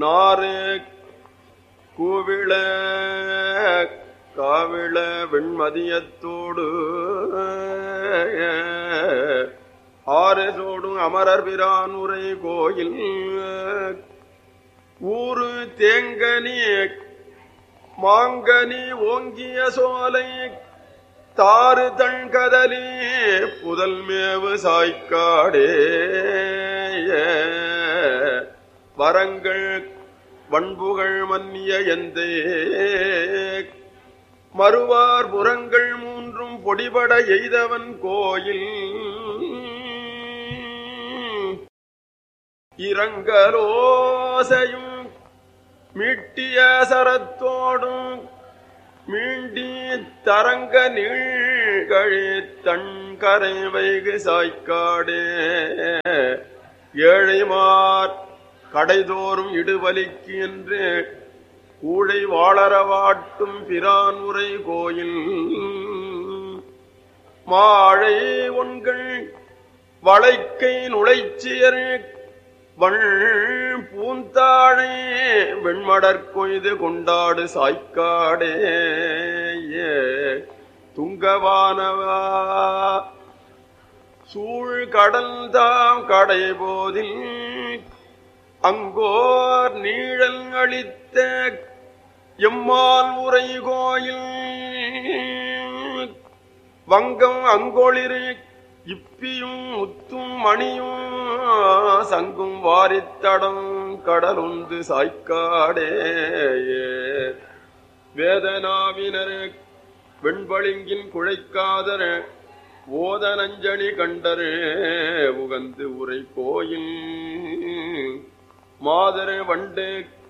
நாறு கூவிள காவிள வெண்மதியத்தோடு ஆறு சோடும் அமரர் பிரான் உரை கோயில் ஊரு தேங்கனி மாங்கனி ஓங்கிய சோலை தாறு தண்கதலி புதல் மேவு சாய்க்காடே வரங்கள் வண்புகள் மன்னிய எந்தே மறுவார் புறங்கள் மூன்றும் பொடிபட எய்தவன் கோயில் இரங்கலோசையும் மீட்டிய சரத்தோடும் மீண்டி தரங்க நீழ்கழி தன்கரை வைகு சாய்க்காடே ஏழைமார் கடைதோறும் இடுவலிக்கு என்று கூழை வாழறவாட்டும் பிரான் உரை கோயில் மாழை ஒன்கள் வளைக்கை நுழைச்சியர் வள் பூந்தாழை வெண்மடற் கொய்து கொண்டாடு சாய்க்காடே துங்கவானவா சூழ் கடல் தாம் கடை போதில் அங்கோர் நீழல் அளித்த எம்மால் உரை கோயில் வங்கம் அங்கொளிரு இப்பியும் முத்தும் மணியும் சங்கும் வாரித்தடம் கடலுந்து சாய்க்காடே வேதனாவினர் வெண்பளிங்கின் குழைக்காதர ஓத நஞ்சணி கண்டரு உகந்து உரை கோயில் மாதர வண்டு